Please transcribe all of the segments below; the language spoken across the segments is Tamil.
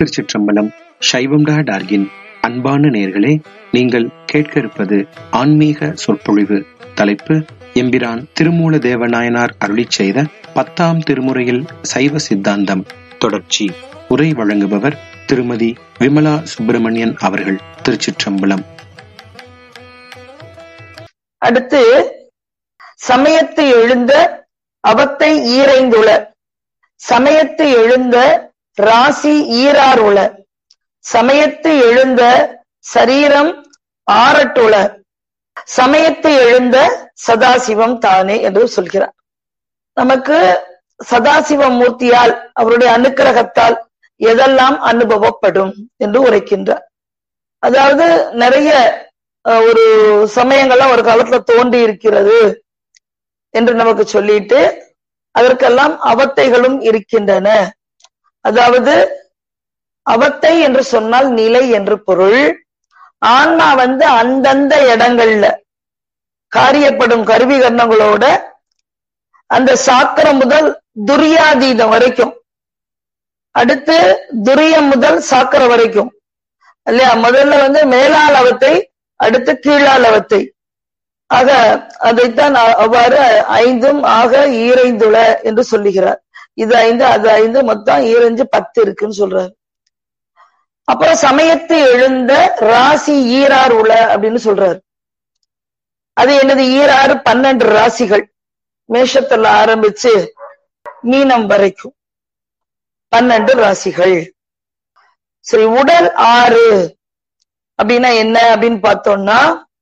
திருச்சிற்றம்பலம் சைவம் டா டார்கின் அன்பான நேர்களே நீங்கள் கேட்க இருப்பது ஆன்மீக சொற்பொழிவு தலைப்பு எம்பிரான் திருமூல தேவநாயனார் அருளிச் செய்த பத்தாம் திருமுறையில் சைவ சித்தாந்தம் தொடர்ச்சி உரை வழங்குபவர் திருமதி விமலா சுப்பிரமணியன் அவர்கள் திருச்சிற்றம்பலம் அடுத்து சமயத்து எழுந்த அவத்தை ஈரைந்துள சமயத்து எழுந்த ராசி ஈராறுள சமயத்து எழுந்த சரீரம் ஆறட்டுள சமயத்து எழுந்த சதாசிவம் தானே என்று சொல்கிறார் நமக்கு சதாசிவ மூர்த்தியால் அவருடைய அனுக்கிரகத்தால் எதெல்லாம் அனுபவப்படும் என்று உரைக்கின்றார் அதாவது நிறைய ஒரு சமயங்கள்லாம் ஒரு காலத்துல தோன்றி இருக்கிறது என்று நமக்கு சொல்லிட்டு அதற்கெல்லாம் அவத்தைகளும் இருக்கின்றன அதாவது அவத்தை என்று சொன்னால் நிலை என்று பொருள் ஆன்மா வந்து அந்தந்த இடங்கள்ல காரியப்படும் கருவி கர்ணங்களோட அந்த சாக்கரம் முதல் துரியாதீதம் வரைக்கும் அடுத்து துரியம் முதல் சாக்கரம் வரைக்கும் இல்லையா முதல்ல வந்து மேலால் அவத்தை அடுத்து கீழால் அவத்தை ஆக அதைத்தான் அவ்வாறு ஐந்தும் ஆக ஈரைந்துள என்று சொல்லுகிறார் இது ஐந்து அது ஐந்து மொத்தம் ஈரஞ்சு பத்து இருக்குன்னு சொல்றாரு அப்புறம் சமயத்து எழுந்த ராசி ஈரார் உல அப்படின்னு சொல்றாரு அது என்னது ஈராறு பன்னெண்டு ராசிகள் மேஷத்துல ஆரம்பிச்சு மீனம் வரைக்கும் பன்னெண்டு ராசிகள் சரி உடல் ஆறு அப்படின்னா என்ன அப்படின்னு பார்த்தோம்னா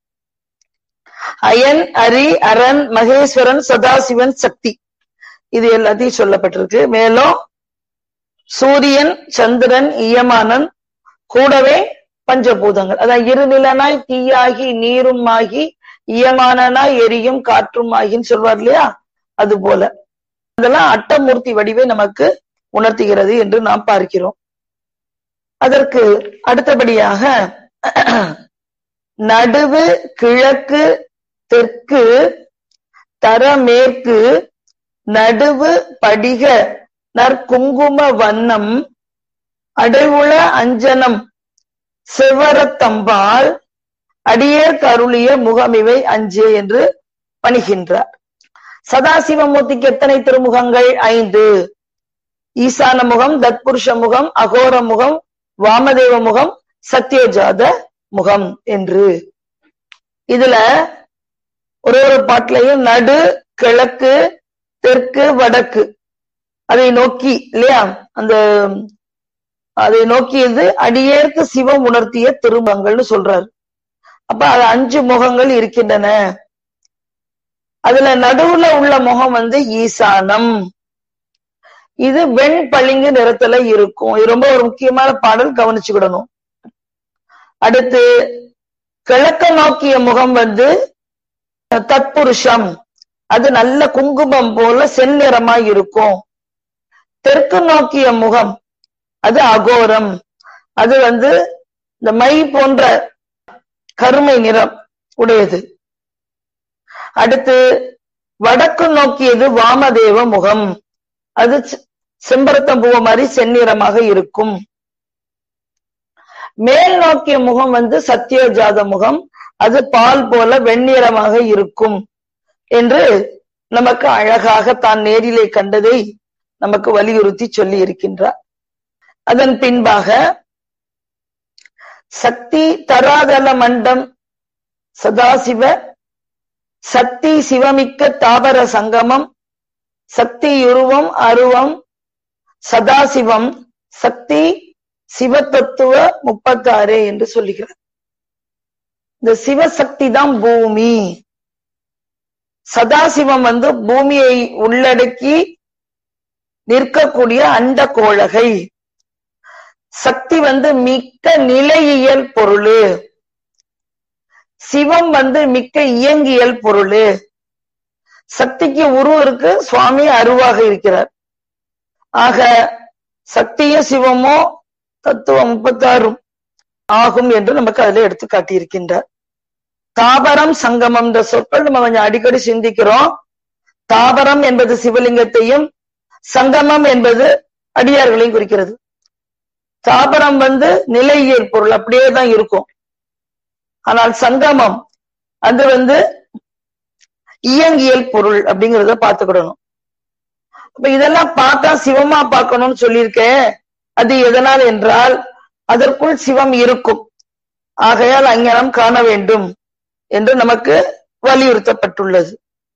அயன் அரி அரண் மகேஸ்வரன் சதாசிவன் சக்தி இது எல்லாத்தையும் சொல்லப்பட்டிருக்கு மேலும் சூரியன் சந்திரன் இயமானன் கூடவே பஞ்சபூதங்கள் அதான் இருநிலனாய் தீயாகி நீரும் ஆகி இயமானனாய் எரியும் காற்றும் ஆகின்னு சொல்வார் இல்லையா அது போல இதெல்லாம் அட்டமூர்த்தி வடிவை நமக்கு உணர்த்துகிறது என்று நாம் பார்க்கிறோம் அதற்கு அடுத்தபடியாக நடுவு கிழக்கு தெற்கு தரமேற்கு நடுவு படிக நற்குங்கும வண்ணம் அடைவுள அஞ்சனம் சிவரத்தம்பால் அடியேற் கருளிய முகமிவை அஞ்சே என்று பணிகின்றார் சதாசிவமூர்த்திக்கு எத்தனை திருமுகங்கள் ஐந்து ஈசான முகம் தத்புருஷ முகம் அகோர முகம் வாமதேவ முகம் சத்யோஜாத முகம் என்று இதுல ஒரு ஒரு பாட்டிலையும் நடு கிழக்கு தெற்கு வடக்கு அதை நோக்கி இல்லையா அந்த அதை நோக்கியது அடியேற்கு சிவம் உணர்த்திய திருமுகங்கள்னு சொல்றாரு அப்ப அது அஞ்சு முகங்கள் இருக்கின்றன அதுல நடுவுல உள்ள முகம் வந்து ஈசானம் இது வெண் பளிங்கு நிறத்துல இருக்கும் இது ரொம்ப ஒரு முக்கியமான பாடல் கவனிச்சுக்கிடணும் அடுத்து கிழக்க நோக்கிய முகம் வந்து தத்புருஷம் அது நல்ல குங்குமம் போல செந்நிறமா இருக்கும் தெற்கு நோக்கிய முகம் அது அகோரம் அது வந்து இந்த மை போன்ற கருமை நிறம் உடையது அடுத்து வடக்கு நோக்கியது வாமதேவ முகம் அது செம்பரத்தம் பூவ மாதிரி செந்நிறமாக இருக்கும் மேல் நோக்கிய முகம் வந்து சத்தியோஜாத முகம் அது பால் போல வெண்ணிறமாக இருக்கும் என்று நமக்கு அழகாக தான் நேரிலே கண்டதை நமக்கு வலியுறுத்தி சொல்லி இருக்கின்றார் அதன் பின்பாக சக்தி தராதல மண்டம் சதாசிவ சக்தி சிவமிக்க தாவர சங்கமம் சக்தி உருவம் அருவம் சதாசிவம் சக்தி சிவத்தத்துவ முப்பத்தாறு என்று சொல்லுகிறார் இந்த சிவசக்தி தான் பூமி சதாசிவம் வந்து பூமியை உள்ளடக்கி நிற்கக்கூடிய அண்ட கோளகை சக்தி வந்து மிக்க நிலையியல் பொருள் சிவம் வந்து மிக்க இயங்கியல் பொருள் சக்திக்கு உருவம் இருக்கு சுவாமி அருவாக இருக்கிறார் ஆக சக்தியும் சிவமோ தத்துவம் முப்பத்தாறும் ஆகும் என்று நமக்கு அதுல எடுத்து காட்டியிருக்கின்றார் தாபரம் சங்கமம் என்ற சொற்கள் நம்ம கொஞ்சம் அடிக்கடி சிந்திக்கிறோம் தாபரம் என்பது சிவலிங்கத்தையும் சங்கமம் என்பது அடியார்களையும் குறிக்கிறது தாபரம் வந்து நிலையியல் பொருள் அப்படியே தான் இருக்கும் ஆனால் சங்கமம் அது வந்து இயங்கியல் பொருள் அப்படிங்கறத பாத்துக்கிடணும் அப்ப இதெல்லாம் பார்த்தா சிவமா பார்க்கணும்னு சொல்லியிருக்கேன் அது எதனால் என்றால் அதற்குள் சிவம் இருக்கும் ஆகையால் அஞ்ஞானம் காண வேண்டும் என்று நமக்கு வலியுறுத்தப்பட்டுள்ளது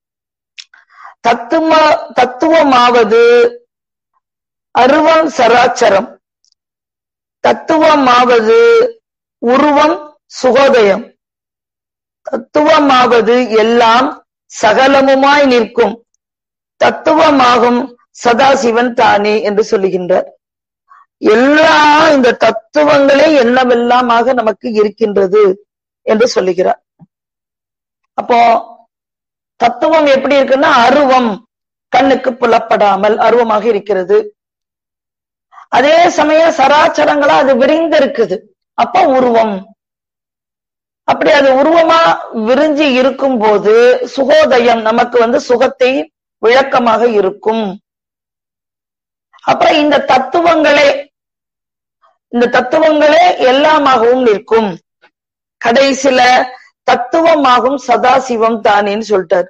தத்துவ தத்துவமாவது அருவம் சராச்சரம் தத்துவமாவது உருவம் சுகோதயம் தத்துவமாவது எல்லாம் சகலமுமாய் நிற்கும் தத்துவமாகும் சதாசிவன் தானே என்று சொல்லுகின்றார் எல்லா இந்த தத்துவங்களே என்னவெல்லாமாக நமக்கு இருக்கின்றது என்று சொல்லுகிறார் அப்போ தத்துவம் எப்படி இருக்குன்னா அருவம் கண்ணுக்கு புலப்படாமல் அருவமாக இருக்கிறது அதே சமயம் சராச்சரங்களா அது விரிந்து இருக்குது அப்ப உருவம் அப்படி அது உருவமா விரிஞ்சு இருக்கும் போது சுகோதயம் நமக்கு வந்து சுகத்தை விளக்கமாக இருக்கும் அப்புறம் இந்த தத்துவங்களே இந்த தத்துவங்களே எல்லாமாகவும் நிற்கும் கடைசியில தத்துவமாகும் சதாசிவம் தானேன்னு சொல்லிட்டார்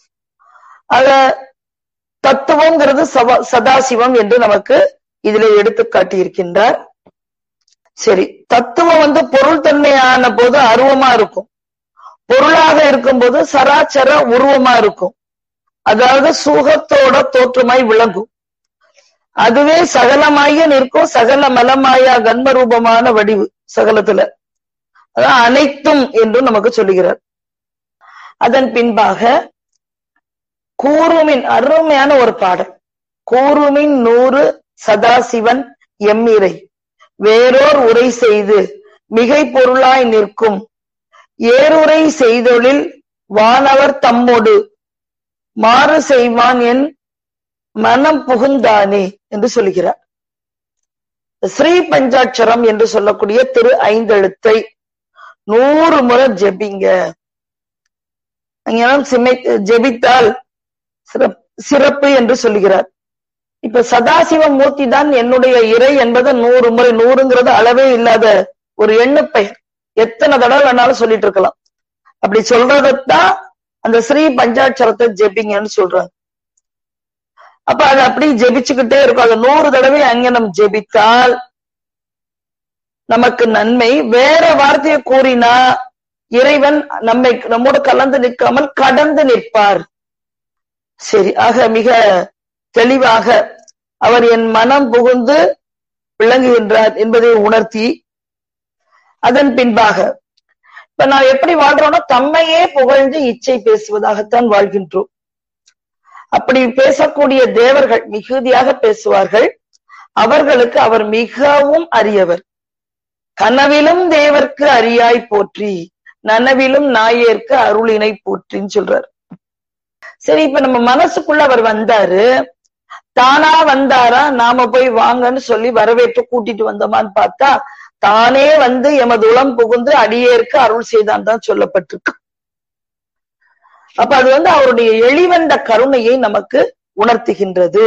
அத தத்துவங்கிறது சவ- சதாசிவம் என்று நமக்கு இதுல எடுத்து காட்டியிருக்கின்றார் சரி தத்துவம் வந்து பொருள் தன்மையான போது அருவமா இருக்கும் பொருளாக இருக்கும்போது சராச்சர உருவமா இருக்கும் அதாவது சுகத்தோட தோற்றமாய் விளங்கும் அதுவே சகலமாய நிற்கும் சகல மலமாயா கன்மரூபமான வடிவு சகலத்துல அதான் அனைத்தும் என்று நமக்கு சொல்லுகிறார் அதன் பின்பாக கூறுமின் அருமையான ஒரு பாடல் கூறுமின் நூறு சதாசிவன் எம்மிரை வேறோர் உரை செய்து மிகை பொருளாய் நிற்கும் ஏறுரை செய்தொழில் வானவர் தம்மொடு மாறு செய்வான் என் மனம் புகுந்தானே என்று சொல்லுகிறார் ஸ்ரீ பஞ்சாட்சரம் என்று சொல்லக்கூடிய திரு ஐந்தெழுத்தை நூறு முறை ஜெபிங்க அங்கெல்லாம் சிமை ஜெபித்தால் சிறப்- சிறப்பு என்று சொல்லுகிறார் இப்ப சதாசிவ மூர்த்தி தான் என்னுடைய இறை என்பது நூறு முறை நூறுங்கிறது அளவே இல்லாத ஒரு எண்ணு பெயர் எத்தனை தடவை வேணாலும் சொல்லிட்டு இருக்கலாம் அப்படி சொல்றதைத்தான் அந்த ஸ்ரீ பஞ்சாட்சரத்தை ஜெபிங்கன்னு சொல்றாங்க அப்ப அது அப்படி ஜெபிச்சுக்கிட்டே இருக்கும் அது நூறு தடவை அங்கனம் ஜெபித்தால் நமக்கு நன்மை வேற வார்த்தையை கூறினா இறைவன் நம்மை நம்மோடு கலந்து நிற்காமல் கடந்து நிற்பார் சரி ஆக மிக தெளிவாக அவர் என் மனம் புகுந்து விளங்குகின்றார் என்பதை உணர்த்தி அதன் பின்பாக இப்ப நான் எப்படி வாழ்றோம்னா தம்மையே புகழ்ந்து இச்சை பேசுவதாகத்தான் வாழ்கின்றோம் அப்படி பேசக்கூடிய தேவர்கள் மிகுதியாக பேசுவார்கள் அவர்களுக்கு அவர் மிகவும் அரியவர் கனவிலும் தேவர்க்கு அரியாய் போற்றி நனவிலும் நாயேற்கு அருளினை போற்றின்னு சொல்றார் சரி இப்ப நம்ம மனசுக்குள்ள அவர் வந்தாரு தானா வந்தாரா நாம போய் வாங்கன்னு சொல்லி வரவேற்று கூட்டிட்டு வந்தோமான்னு பார்த்தா தானே வந்து எமது உளம் புகுந்து அடியேற்கு அருள் செய்தான் தான் சொல்லப்பட்டிருக்கு அப்ப அது வந்து அவருடைய எளிவந்த கருணையை நமக்கு உணர்த்துகின்றது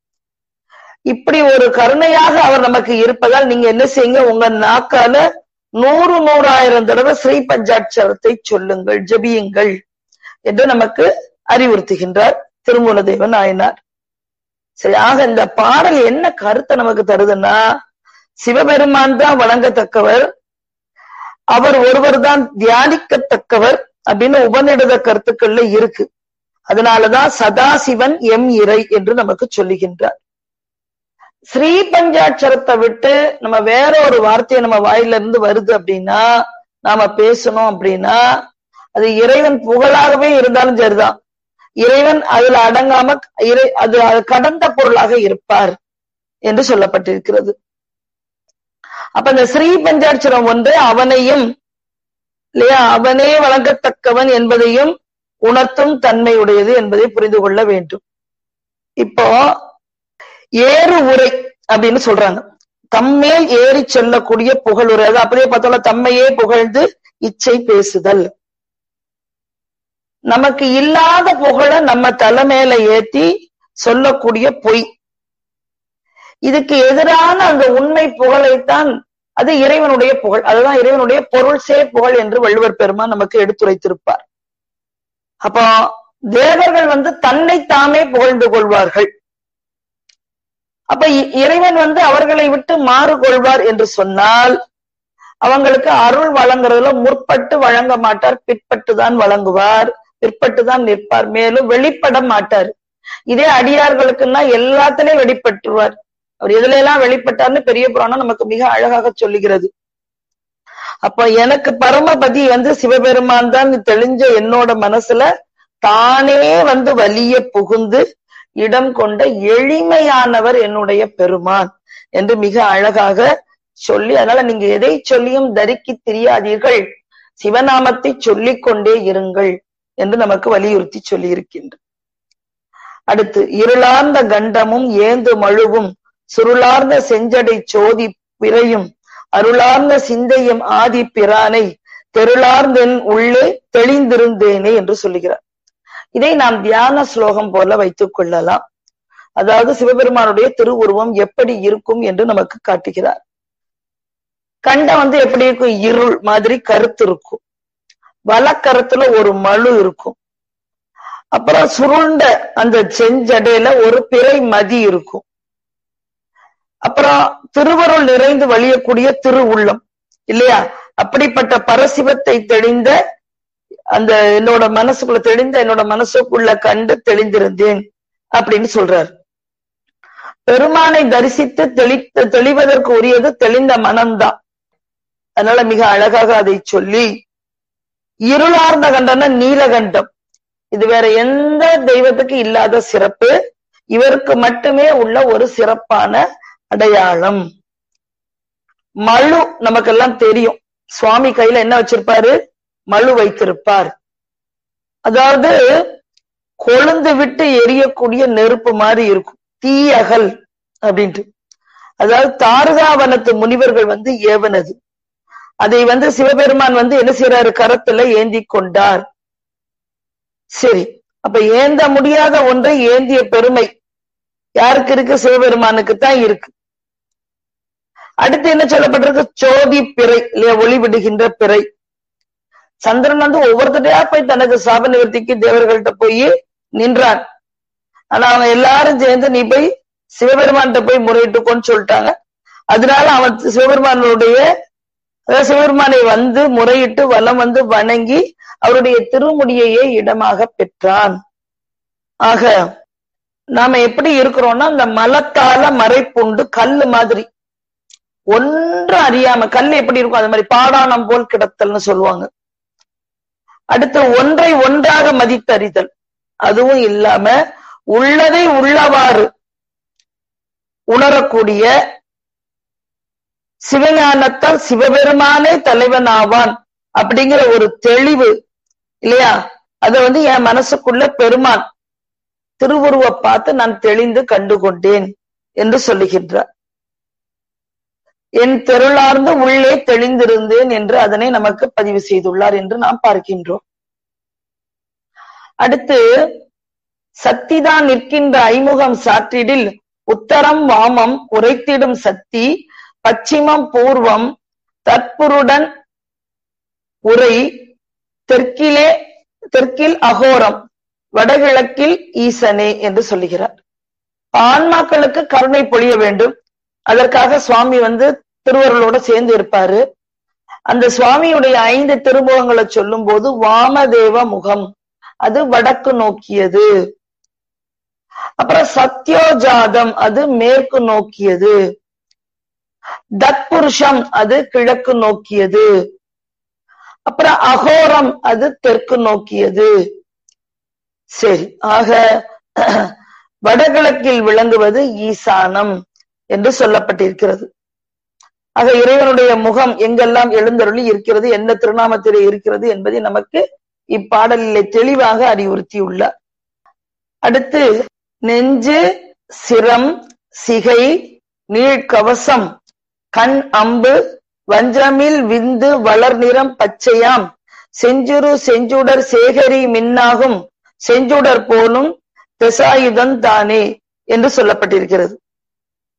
இப்படி ஒரு கருணையாக அவர் நமக்கு இருப்பதால் நீங்க என்ன செய்யுங்க உங்க நாக்கால நூறு நூறாயிரம் தடவை ஸ்ரீ பஞ்சாட்சரத்தை சொல்லுங்கள் ஜெபியுங்கள் என்று நமக்கு அறிவுறுத்துகின்றார் திருமூலதேவன் நாயனார் சரி ஆக இந்த பாடல் என்ன கருத்தை நமக்கு தருதுன்னா சிவபெருமான் தான் வணங்கத்தக்கவர் அவர் ஒருவர் தான் தியானிக்கத்தக்கவர் அப்படின்னு உபநிடத கருத்துக்கள்ல இருக்கு அதனாலதான் சதாசிவன் எம் இறை என்று நமக்கு சொல்லுகின்றார் ஸ்ரீ பஞ்சாட்சரத்தை விட்டு நம்ம வேற ஒரு வார்த்தையை நம்ம வாயில இருந்து வருது அப்படின்னா நாம பேசணும் அப்படின்னா அது இறைவன் புகழாகவே இருந்தாலும் சரிதான் இறைவன் அதுல அடங்காம இறை அது அது கடந்த பொருளாக இருப்பார் என்று சொல்லப்பட்டிருக்கிறது அப்ப இந்த ஸ்ரீ பஞ்சாட்சரம் ஒன்று அவனையும் இல்லையா அவனே வழங்கத்தக்கவன் என்பதையும் உணர்த்தும் தன்மையுடையது என்பதை புரிந்து கொள்ள வேண்டும் இப்போ ஏறு உரை அப்படின்னு சொல்றாங்க தம்மேல் ஏறி செல்லக்கூடிய புகழுரை அது அப்படியே பார்த்தாலும் தம்மையே புகழ்ந்து இச்சை பேசுதல் நமக்கு இல்லாத புகழ நம்ம தலைமையில ஏத்தி சொல்லக்கூடிய பொய் இதுக்கு எதிரான அந்த உண்மை புகழைத்தான் அது இறைவனுடைய புகழ் அதுதான் இறைவனுடைய பொருள் சே புகழ் என்று வள்ளுவர் பெருமான் நமக்கு எடுத்துரைத்திருப்பார் அப்போ தேவர்கள் வந்து தன்னை தாமே புகழ்ந்து கொள்வார்கள் அப்ப இ- இறைவன் வந்து அவர்களை விட்டு மாறு கொள்வார் என்று சொன்னால் அவங்களுக்கு அருள் வழங்குறதுல முற்பட்டு வழங்க மாட்டார் பிற்பட்டு தான் வழங்குவார் பிற்பட்டு தான் நிற்பார் மேலும் வெளிப்பட மாட்டார் இதே அடியார்களுக்குன்னா எல்லாத்திலையும் வெளிப்பட்டுருவார் அவர் எதுல எல்லாம் வெளிப்பட்டார்னு பெரிய புராணம் நமக்கு மிக அழகாக சொல்லுகிறது அப்ப எனக்கு பரமபதி வந்து சிவபெருமான் தான் தெளிஞ்ச என்னோட மனசுல தானே வந்து வலிய புகுந்து இடம் கொண்ட எளிமையானவர் என்னுடைய பெருமான் என்று மிக அழகாக சொல்லி அதனால நீங்க எதை சொல்லியும் தரிக்கி தெரியாதீர்கள் சிவநாமத்தை சொல்லிக் கொண்டே இருங்கள் என்று நமக்கு வலியுறுத்தி சொல்லி இருக்கின்ற அடுத்து இருளார்ந்த கண்டமும் ஏந்து மழுவும் சுருளார்ந்த செஞ்சடை சோதி பிறையும் அருளார்ந்த சிந்தையும் ஆதி பிரானை தெருளார்ந்தென் உள்ளே தெளிந்திருந்தேனே என்று சொல்லுகிறார் இதை நாம் தியான ஸ்லோகம் போல வைத்துக் கொள்ளலாம் அதாவது சிவபெருமானுடைய திருவுருவம் எப்படி இருக்கும் என்று நமக்கு காட்டுகிறார் கண்டம் வந்து எப்படி இருக்கும் இருள் மாதிரி கருத்து இருக்கும் வலக்கரத்துல ஒரு மழு இருக்கும் அப்புறம் சுருண்ட அந்த செஞ்சடையில ஒரு பிறை மதி இருக்கும் அப்புறம் திருவருள் நிறைந்து வழியக்கூடிய திருவுள்ளம் இல்லையா அப்படிப்பட்ட பரசிவத்தை தெளிந்த அந்த என்னோட மனசுக்குள்ள தெளிந்த என்னோட மனசுக்குள்ள கண்டு தெளிந்திருந்தேன் அப்படின்னு சொல்றார் பெருமானை தரிசித்து தெளித்து தெளிவதற்கு உரியது தெளிந்த மனம்தான் அதனால மிக அழகாக அதை சொல்லி இருளார்ந்த கண்டன நீலகண்டம் இது வேற எந்த தெய்வத்துக்கு இல்லாத சிறப்பு இவருக்கு மட்டுமே உள்ள ஒரு சிறப்பான அடையாளம் மழு நமக்கெல்லாம் தெரியும் சுவாமி கையில என்ன வச்சிருப்பாரு மழு வைத்திருப்பார் அதாவது கொழுந்து விட்டு எரியக்கூடிய நெருப்பு மாதிரி இருக்கும் தீயகல் அப்படின்ட்டு அதாவது தாரகாவனத்து முனிவர்கள் வந்து ஏவனது அதை வந்து சிவபெருமான் வந்து என்ன செய்யறாரு கரத்துல ஏந்தி கொண்டார் சரி அப்ப ஏந்த முடியாத ஒன்றை ஏந்திய பெருமை யாருக்கு இருக்கு சிவபெருமானுக்கு தான் இருக்கு அடுத்து என்ன சொல்லப்பட்டிருக்கு சோதி பிறை இல்லையா ஒளி விடுகின்ற பிறை சந்திரன் வந்து ஒவ்வொருத்தரையா போய் தனக்கு சாப நிவர்த்திக்கு தேவர்கள்ட்ட போய் நின்றான் ஆனா அவன் எல்லாரும் சேர்ந்து நீ போய் சிவபெருமான்கிட்ட போய் முறையிட்டுக்கோன்னு சொல்லிட்டாங்க அதனால அவன் சிவபெருமானுடைய அதாவது சிவபெருமானை வந்து முறையிட்டு வலம் வந்து வணங்கி அவருடைய திருமுடியையே இடமாக பெற்றான் ஆக நாம எப்படி இருக்கிறோம்னா அந்த மலத்தால மறைப்புண்டு கல்லு மாதிரி ஒன்றும் அறியாம கல் எப்படி இருக்கும் அது மாதிரி பாடானம் போல் கிடத்தல்னு சொல்லுவாங்க அடுத்து ஒன்றை ஒன்றாக மதித்தறிதல் அதுவும் இல்லாம உள்ளதை உள்ளவாறு உணரக்கூடிய சிவஞானத்தால் சிவபெருமானே தலைவன் ஆவான் அப்படிங்கிற ஒரு தெளிவு இல்லையா அத வந்து என் மனசுக்குள்ள பெருமான் திருவுருவ பார்த்து நான் தெளிந்து கண்டுகொண்டேன் என்று சொல்லுகின்றார் என் தெருளார்ந்து உள்ளே தெளிந்திருந்தேன் என்று அதனை நமக்கு பதிவு செய்துள்ளார் என்று நாம் பார்க்கின்றோம் அடுத்து சக்திதான் நிற்கின்ற ஐமுகம் சாற்றிடில் உத்தரம் வாமம் உரைத்திடும் சக்தி பச்சிமம் பூர்வம் தற்புருடன் உரை தெற்கிலே தெற்கில் அகோரம் வடகிழக்கில் ஈசனே என்று சொல்லுகிறார் ஆன்மாக்களுக்கு கருணை பொழிய வேண்டும் அதற்காக சுவாமி வந்து திருவருளோட சேர்ந்து இருப்பாரு அந்த சுவாமியுடைய ஐந்து திருமுகங்களை சொல்லும் போது வாமதேவ முகம் அது வடக்கு நோக்கியது அப்புறம் சத்யோஜாதம் அது மேற்கு நோக்கியது தத்புருஷம் அது கிழக்கு நோக்கியது அப்புறம் அகோரம் அது தெற்கு நோக்கியது சரி ஆக வடகிழக்கில் விளங்குவது ஈசானம் என்று சொல்லப்பட்டிருக்கிறது ஆக இறைவனுடைய முகம் எங்கெல்லாம் எழுந்தருளி இருக்கிறது என்ன திருநாமத்திலே இருக்கிறது என்பதை நமக்கு இப்பாடலிலே தெளிவாக அறிவுறுத்தியுள்ளார் அடுத்து நெஞ்சு சிரம் சிகை நீழ்கவசம் கண் அம்பு வஞ்சமில் விந்து வளர் நிறம் பச்சையாம் செஞ்சுரு செஞ்சுடர் சேகரி மின்னாகும் செஞ்சுடர் போலும் திசாயுதன் தானே என்று சொல்லப்பட்டிருக்கிறது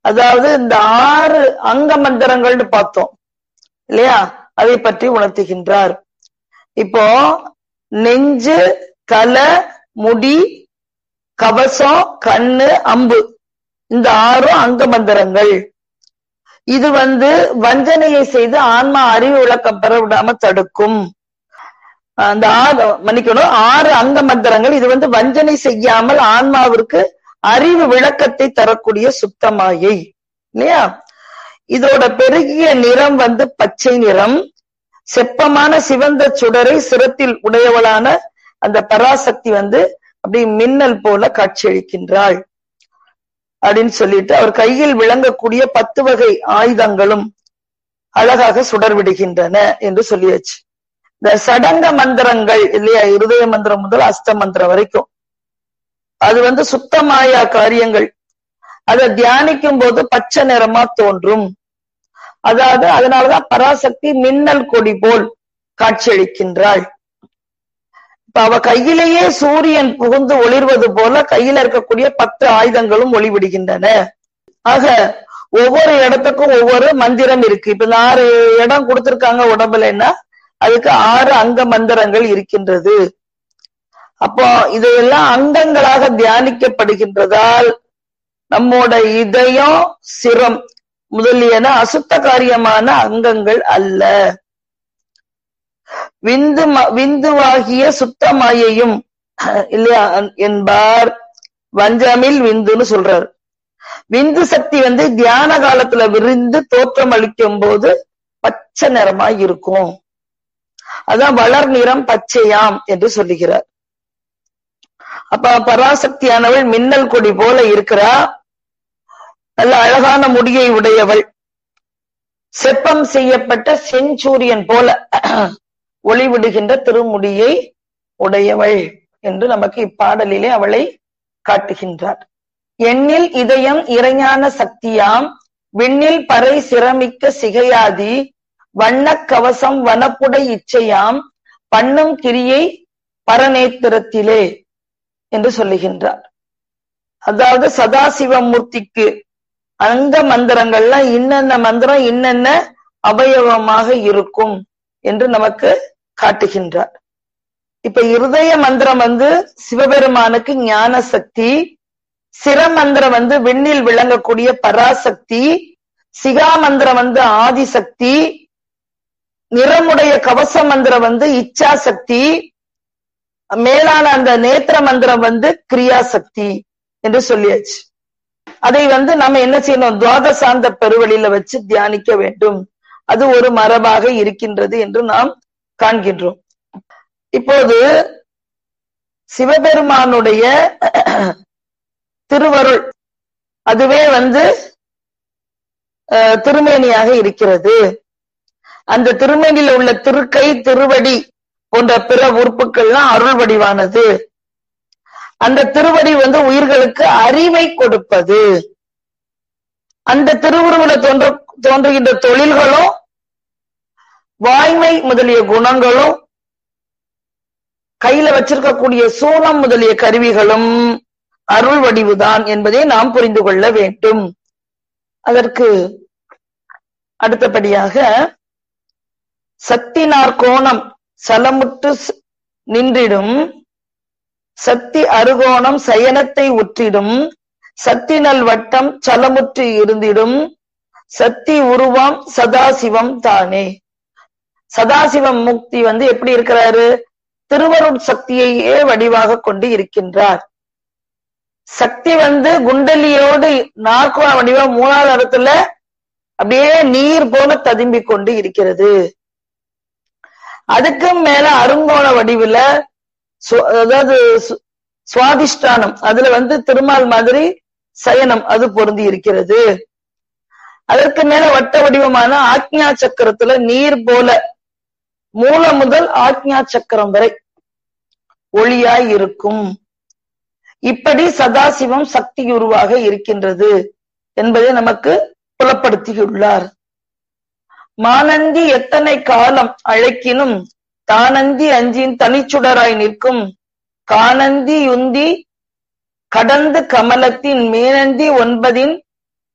அதாவது இந்த ஆறு அங்க மந்திரங்கள்னு பார்த்தோம் இல்லையா அதை பற்றி உணர்த்துகின்றார் இப்போ நெஞ்சு தலை முடி கவசம் கண்ணு அம்பு இந்த ஆறும் அங்க மந்திரங்கள் இது வந்து வஞ்சனையை செய்து ஆன்மா அறிவு விளக்கம் பெற விடாம தடுக்கும் அந்த ஆறு மன்னிக்கணும் ஆறு அங்க மந்திரங்கள் இது வந்து வஞ்சனை செய்யாமல் ஆன்மாவிற்கு அறிவு விளக்கத்தை தரக்கூடிய சுத்தமாயை இல்லையா இதோட பெருகிய நிறம் வந்து பச்சை நிறம் செப்பமான சிவந்த சுடரை சிரத்தில் உடையவளான அந்த பராசக்தி வந்து அப்படி மின்னல் போல காட்சியளிக்கின்றாள் அப்படின்னு சொல்லிட்டு அவர் கையில் விளங்கக்கூடிய பத்து வகை ஆயுதங்களும் அழகாக சுடர் விடுகின்றன என்று சொல்லியாச்சு இந்த சடங்க மந்திரங்கள் இல்லையா இருதய மந்திரம் முதல் அஸ்த மந்திரம் வரைக்கும் அது வந்து சுத்தமாயா காரியங்கள் அதை தியானிக்கும் போது பச்சை நிறமா தோன்றும் அதாவது அதனாலதான் பராசக்தி மின்னல் கொடி போல் காட்சியளிக்கின்றாள் இப்ப அவ கையிலேயே சூரியன் புகுந்து ஒளிர்வது போல கையில இருக்கக்கூடிய பத்து ஆயுதங்களும் ஒளிவிடுகின்றன ஆக ஒவ்வொரு இடத்துக்கும் ஒவ்வொரு மந்திரம் இருக்கு இப்ப இந்த ஆறு இடம் கொடுத்திருக்காங்க உடம்புலன்னா அதுக்கு ஆறு அங்க மந்திரங்கள் இருக்கின்றது அப்போ இதையெல்லாம் அங்கங்களாக தியானிக்கப்படுகின்றதால் நம்மோட இதயம் சிரம் முதலியன அசுத்த காரியமான அங்கங்கள் அல்ல விந்து விந்துவாகிய சுத்தமாயையும் இல்லையா என்பார் வஞ்சமில் விந்துன்னு சொல்றாரு விந்து சக்தி வந்து தியான காலத்துல விரிந்து தோற்றம் அளிக்கும் போது பச்சை நிறமா இருக்கும் அதான் வளர் நிறம் பச்சையாம் என்று சொல்லுகிறார் அப்ப பராசக்தியானவள் மின்னல் கொடி போல இருக்கிறா நல்ல அழகான முடியை உடையவள் செப்பம் செய்யப்பட்ட செஞ்சூரியன் போல ஒளிவிடுகின்ற திருமுடியை உடையவள் என்று நமக்கு இப்பாடலிலே அவளை காட்டுகின்றார் எண்ணில் இதயம் இறைஞான சக்தியாம் விண்ணில் பறை சிரமிக்க சிகையாதி வண்ணக் கவசம் வனப்புடை இச்சையாம் பண்ணும் கிரியை பரநேத்திரத்திலே என்று சொல்லுகின்றார் அதாவது சதாசிவமூர்த்திக்கு அங்க மந்திரங்கள்லாம் இன்னென்ன மந்திரம் இன்னென்ன அவயவமாக இருக்கும் என்று நமக்கு காட்டுகின்றார் இப்ப இருதய மந்திரம் வந்து சிவபெருமானுக்கு ஞான சக்தி சிரமந்திரம் வந்து விண்ணில் விளங்கக்கூடிய பராசக்தி சிகா மந்திரம் வந்து ஆதிசக்தி நிறமுடைய கவச மந்திரம் வந்து இச்சா சக்தி மேலான அந்த நேத்திர மந்திரம் வந்து கிரியாசக்தி என்று சொல்லியாச்சு அதை வந்து நம்ம என்ன செய்யணும் துவாதசாந்த பெருவழியில வச்சு தியானிக்க வேண்டும் அது ஒரு மரபாக இருக்கின்றது என்று நாம் காண்கின்றோம் இப்போது சிவபெருமானுடைய திருவருள் அதுவே வந்து திருமேனியாக இருக்கிறது அந்த திருமேனியில் உள்ள திருக்கை திருவடி போன்ற பிற உறுப்புகள்லாம் அருள் வடிவானது அந்த திருவடி வந்து உயிர்களுக்கு அறிவை கொடுப்பது அந்த திருவுருவில தோன்ற தோன்றுகின்ற தொழில்களும் வாய்மை முதலிய குணங்களும் கையில வச்சிருக்கக்கூடிய சூலம் முதலிய கருவிகளும் அருள் வடிவுதான் என்பதை நாம் புரிந்து கொள்ள வேண்டும் அதற்கு அடுத்தபடியாக சத்தினார் கோணம் சலமுற்று நின்றிடும் சக்தி அருகோணம் சயனத்தை உற்றிடும் சத்தினல் வட்டம் சலமுற்று இருந்திடும் சக்தி உருவம் சதாசிவம் தானே சதாசிவம் முக்தி வந்து எப்படி இருக்கிறாரு திருவருட் சக்தியையே வடிவாக கொண்டு இருக்கின்றார் சக்தி வந்து குண்டலியோடு நாற்கோண வடிவா மூணாவது இடத்துல அப்படியே நீர் போல ததும்பி கொண்டு இருக்கிறது அதுக்கும் மேல அருங்கோண வடிவுல அதாவது சுவாதிஷ்டானம் அதுல வந்து திருமால் மாதிரி சயனம் அது பொருந்தி இருக்கிறது அதற்கு மேல வட்ட வடிவமான ஆக்ஞா சக்கரத்துல நீர் போல மூல முதல் ஆக்ஞா சக்கரம் வரை ஒளியாய் இருக்கும் இப்படி சதாசிவம் சக்தி உருவாக இருக்கின்றது என்பதை நமக்கு புலப்படுத்தியுள்ளார் மானந்தி எத்தனை காலம் அழைக்கினும் தானந்தி அஞ்சின் தனிச்சுடராய் நிற்கும் கானந்தி யுந்தி கடந்து கமலத்தின் மேனந்தி ஒன்பதின்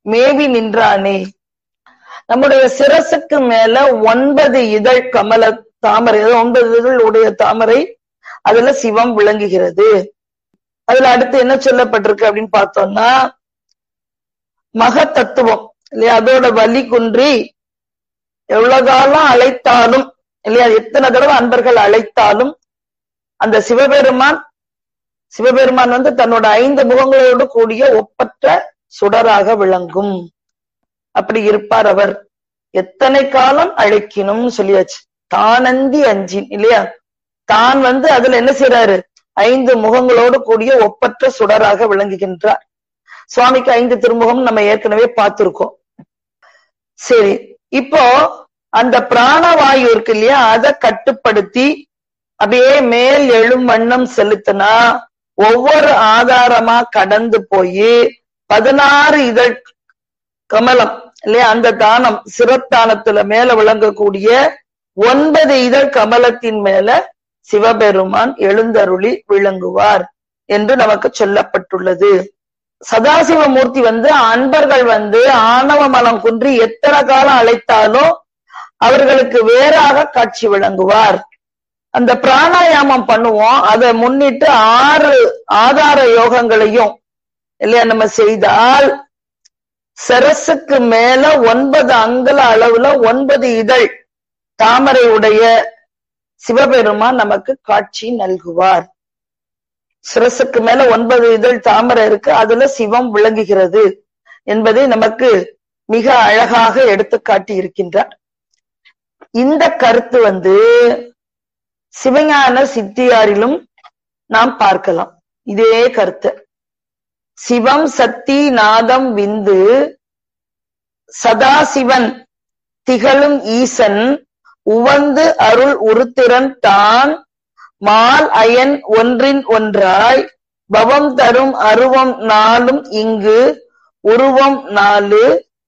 மேவி நின்றானே நம்முடைய சிரசுக்கு மேல ஒன்பது இதழ் கமல தாமரை அதாவது ஒன்பது இதழ் உடைய தாமரை அதுல சிவம் விளங்குகிறது அதுல அடுத்து என்ன சொல்லப்பட்டிருக்கு அப்படின்னு பார்த்தோம்னா மக தத்துவம் இல்லையா அதோட வலி குன்றி எவ்வளவு காலம் அழைத்தாலும் இல்லையா எத்தனை தடவை அன்பர்கள் அழைத்தாலும் அந்த சிவபெருமான் சிவபெருமான் வந்து தன்னோட ஐந்து முகங்களோடு கூடிய ஒப்பற்ற சுடராக விளங்கும் அப்படி இருப்பார் அவர் எத்தனை காலம் அழைக்கணும்னு சொல்லியாச்சு தானந்தி அஞ்சின் இல்லையா தான் வந்து அதுல என்ன செய்யறாரு ஐந்து முகங்களோடு கூடிய ஒப்பற்ற சுடராக விளங்குகின்றார் சுவாமிக்கு ஐந்து திருமுகம் நம்ம ஏற்கனவே பார்த்திருக்கோம் சரி இப்போ அந்த பிராணவாயு இருக்கு இல்லையா அதை கட்டுப்படுத்தி அப்படியே மேல் எழும் வண்ணம் செலுத்தினா ஒவ்வொரு ஆதாரமா கடந்து போய் பதினாறு இதழ் கமலம் இல்லையா அந்த தானம் சிரத்தானத்துல மேல விளங்கக்கூடிய ஒன்பது இதழ் கமலத்தின் மேல சிவபெருமான் எழுந்தருளி விளங்குவார் என்று நமக்கு சொல்லப்பட்டுள்ளது சதாசிவமூர்த்தி வந்து அன்பர்கள் வந்து ஆணவ மலம் குன்றி எத்தனை காலம் அழைத்தாலும் அவர்களுக்கு வேறாக காட்சி விளங்குவார் அந்த பிராணாயாமம் பண்ணுவோம் அதை முன்னிட்டு ஆறு ஆதார யோகங்களையும் இல்லையா நம்ம செய்தால் சரசுக்கு மேல ஒன்பது அங்குல அளவுல ஒன்பது இதழ் தாமரை உடைய சிவபெருமான் நமக்கு காட்சி நல்குவார் சிரசுக்கு மேல ஒன்பது இதழ் தாமரை இருக்கு அதுல சிவம் விளங்குகிறது என்பதை நமக்கு மிக அழகாக எடுத்து காட்டி இருக்கின்றார் இந்த கருத்து வந்து சிவஞான சித்தியாரிலும் நாம் பார்க்கலாம் இதே கருத்து சிவம் சக்தி நாதம் விந்து சதாசிவன் திகழும் ஈசன் உவந்து அருள் உருத்திரன் தான் மால் அயன் ஒன்றின் ஒன்றாய் பவம் தரும் அருவம் நாளும் இங்கு உருவம் நாலு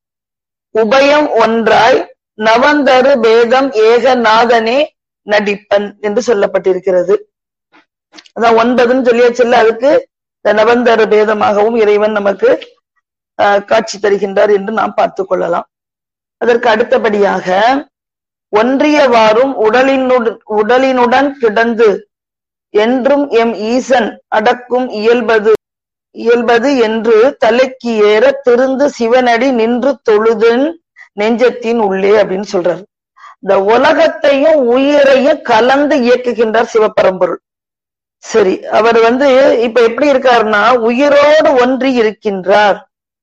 உபயம் ஒன்றாய் நவந்தரு பேதம் ஏகநாதனே நடிப்பன் என்று சொல்லப்பட்டிருக்கிறது அதான் ஒன்பதுன்னு சொல்லியாச்சுல்ல அதுக்கு இந்த நவந்தரு பேதமாகவும் இறைவன் நமக்கு காட்சி தருகின்றார் என்று நாம் பார்த்து கொள்ளலாம் அதற்கு அடுத்தபடியாக ஒன்றியவாறும் உடலினுடன் உடலினுடன் கிடந்து என்றும் எம் ஈசன் அடக்கும் இயல்பது இயல்பது என்று தலைக்கு ஏற திருந்து சிவனடி நின்று தொழுதன் நெஞ்சத்தின் உள்ளே அப்படின்னு சொல்றாரு இந்த உலகத்தையும் உயிரையும் கலந்து இயக்குகின்றார் சிவபரம்பொருள் சரி அவர் வந்து இப்ப எப்படி இருக்காருன்னா உயிரோடு ஒன்றி இருக்கின்றார்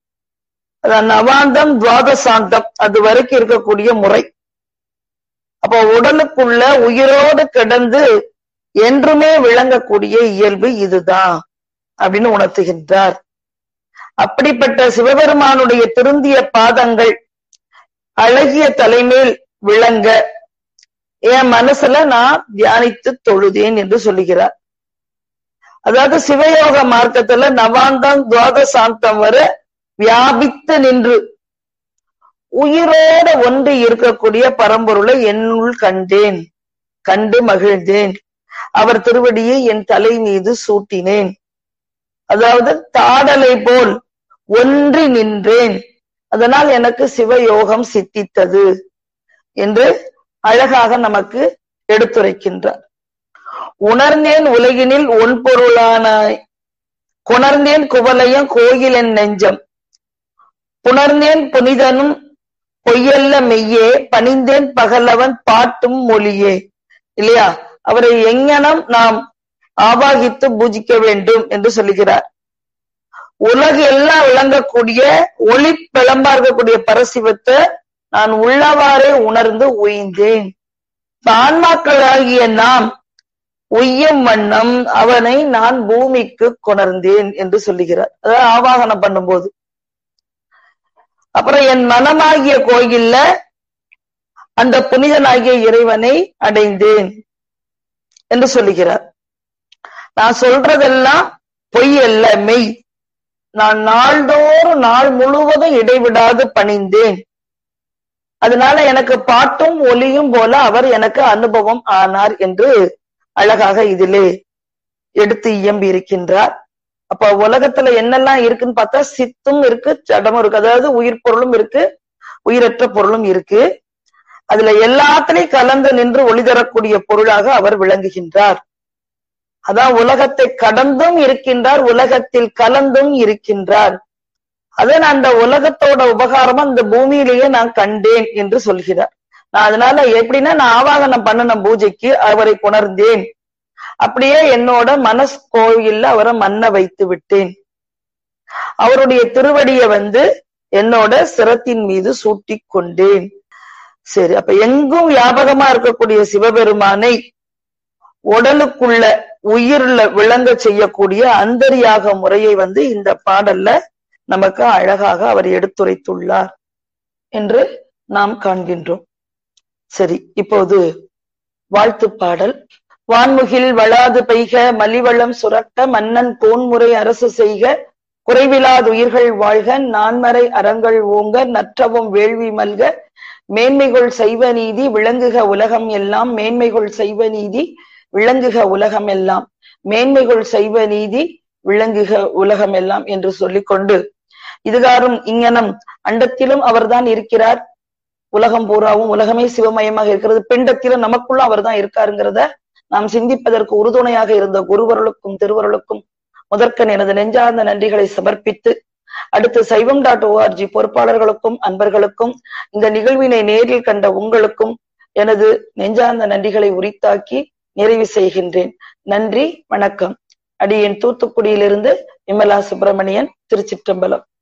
நவாந்தம் துவாதசாந்தம் அது வரைக்கும் இருக்கக்கூடிய முறை அப்போ உடலுக்குள்ள உயிரோடு கிடந்து என்றுமே விளங்கக்கூடிய இயல்பு இதுதான் அப்படின்னு உணர்த்துகின்றார் அப்படிப்பட்ட சிவபெருமானுடைய திருந்திய பாதங்கள் அழகிய தலைமேல் விளங்க என் மனசுல நான் தியானித்து தொழுதேன் என்று சொல்லுகிறார் அதாவது சிவயோக மார்க்கத்துல நவாந்தம் துவாதசாந்தம் வர வியாபித்து நின்று உயிரோட ஒன்று இருக்கக்கூடிய பரம்பொருளை என்னுள் கண்டேன் கண்டு மகிழ்ந்தேன் அவர் திருவடியை என் தலை மீது சூட்டினேன் அதாவது தாடலை போல் ஒன்றி நின்றேன் அதனால் எனக்கு சிவயோகம் சித்தித்தது என்று அழகாக நமக்கு எடுத்துரைக்கின்றார் உணர்ந்தேன் உலகினில் ஒன்பொருளானாய் குணர்ந்தேன் குவலையும் கோயிலன் நெஞ்சம் புணர்ந்தேன் புனிதனும் பொய்யல்ல மெய்யே பணிந்தேன் பகலவன் பாட்டும் மொழியே இல்லையா அவரை எங்கனம் நாம் ஆவாகித்து பூஜிக்க வேண்டும் என்று சொல்லுகிறார் உலகு எல்லாம் விளங்கக்கூடிய ஒளி பிளம்பா இருக்கக்கூடிய பரசிவத்தை நான் உள்ளவாறே உணர்ந்து உயிந்தேன் ஆன்மாக்களாகிய நாம் உய்யும் வண்ணம் அவனை நான் பூமிக்கு கொணர்ந்தேன் என்று சொல்லுகிறார் அதாவது ஆவாகனம் பண்ணும்போது அப்புறம் என் மனமாகிய கோயில்ல அந்த புனிதனாகிய இறைவனை அடைந்தேன் என்று சொல்லுகிறார் நான் சொல்றதெல்லாம் பொய் அல்ல மெய் நான் நாள்தோறும் நாள் முழுவதும் இடைவிடாது பணிந்தேன் அதனால எனக்கு பாட்டும் ஒலியும் போல அவர் எனக்கு அனுபவம் ஆனார் என்று அழகாக இதிலே எடுத்து இயம்பி இருக்கின்றார் அப்ப உலகத்துல என்னெல்லாம் இருக்குன்னு பார்த்தா சித்தும் இருக்கு ஜடமும் இருக்கு அதாவது உயிர் பொருளும் இருக்கு உயிரற்ற பொருளும் இருக்கு அதுல எல்லாத்திலையும் கலந்து நின்று ஒளி தரக்கூடிய பொருளாக அவர் விளங்குகின்றார் அதான் உலகத்தை கடந்தும் இருக்கின்றார் உலகத்தில் கலந்தும் இருக்கின்றார் அதை நான் அந்த உலகத்தோட உபகாரமா இந்த பூமியிலேயே நான் கண்டேன் என்று சொல்கிறார் நான் அதனால எப்படின்னா நான் ஆவாகனம் பண்ணின பூஜைக்கு அவரை புணர்ந்தேன் அப்படியே என்னோட மனஸ் கோயில்ல அவரை மன்ன வைத்து விட்டேன் அவருடைய திருவடிய வந்து என்னோட சிரத்தின் மீது சூட்டி கொண்டேன் சரி அப்ப எங்கும் வியாபகமா இருக்கக்கூடிய சிவபெருமானை உடலுக்குள்ள உயிர்ல விளங்க செய்யக்கூடிய அந்தரியாக முறையை வந்து இந்த பாடல்ல நமக்கு அழகாக அவர் எடுத்துரைத்துள்ளார் என்று நாம் காண்கின்றோம் சரி இப்போது வாழ்த்து பாடல் வான்முகில் வளாது பெய்க மலிவளம் சுரக்க மன்னன் கோன்முறை அரசு செய்க குறைவிலாது உயிர்கள் வாழ்க நான்மறை அறங்கள் ஓங்க நற்றவும் வேள்வி மல்க மேன்மைகள் செய்வ நீதி விளங்குக உலகம் எல்லாம் மேன்மைகள் செய்வ நீதி விளங்குக உலகம் எல்லாம் மேன்மைகள் செய்வ நீதி விளங்குக உலகம் எல்லாம் என்று சொல்லிக்கொண்டு இதுகாரும் இங்கனம் அண்டத்திலும் அவர்தான் இருக்கிறார் உலகம் பூராவும் உலகமே சிவமயமாக இருக்கிறது பிண்டத்திலும் நமக்குள்ள அவர்தான் இருக்காருங்கிறத நாம் சிந்திப்பதற்கு உறுதுணையாக இருந்த குருவர்களுக்கும் திருவருளுக்கும் முதற்கன் எனது நெஞ்சார்ந்த நன்றிகளை சமர்ப்பித்து அடுத்து சைவம் டாட் ஓஆர்ஜி பொறுப்பாளர்களுக்கும் அன்பர்களுக்கும் இந்த நிகழ்வினை நேரில் கண்ட உங்களுக்கும் எனது நெஞ்சார்ந்த நன்றிகளை உரித்தாக்கி நிறைவு செய்கின்றேன் நன்றி வணக்கம் அடியேன் தூத்துக்குடியிலிருந்து விமலா சுப்பிரமணியன் திருச்சிற்றம்பலம்